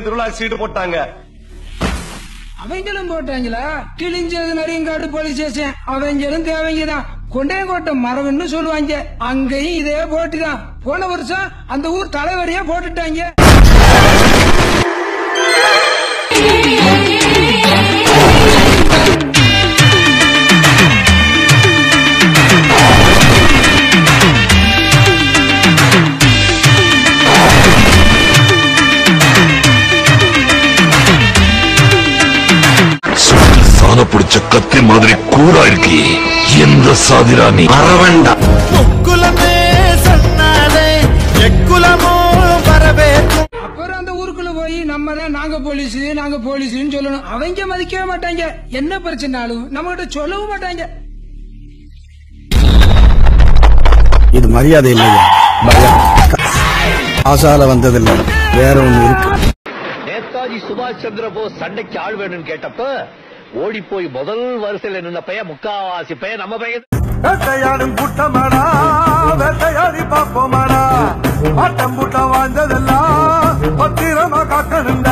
திருவிழா சீட்டு போட்டாங்க அவங்களும் போட்டாங்களா கிழிஞ்சது நரியங்காடு போலீஸ் ஸ்டேஷன் அவங்களும் தேவைங்க தான் கொண்டையங்கோட்டை மரபுன்னு சொல்லுவாங்க அங்கேயும் இதே போட்டு தான் போன வருஷம் அந்த ஊர் தலைவரையே போட்டுட்டாங்க சாண பிடிச்ச கத்தி மாதிரி கூரா இருக்கி எந்த சாதிரா நீ அறவேண்டா முக்குலமே சொன்னாலே எக்குலமோ வரவேற்கும் அப்புறம் அந்த ஊருக்குள்ள போய் நம்ம தான் நாங்க போலீஸ் நாங்க போலீஸ்னு சொல்லணும் அவங்க மதிக்கவே மாட்டாங்க என்ன பிரச்சனாலும் நம்ம கிட்ட சொல்லவும் மாட்டாங்க இது மரியாதை இல்லையா பயம் ஆசால வந்ததில்லை வேற ஒண்ணு இருக்கு நேதாஜி சுபாஷ் சந்திர போஸ் சண்டைக்கு ஆள் வேணும்னு கேட்டப்ப ஓடி போய் முதல் வரிசையில நின்ன பையன் முக்காவாசி பையன் நம்ம பையன் வேட்டையாடும் கூட்டமாடா வேட்டையாடி பார்ப்போமாடா ஆட்டம் கூட்டம் வாழ்ந்ததெல்லாம் பத்திரமா காக்கணுண்டா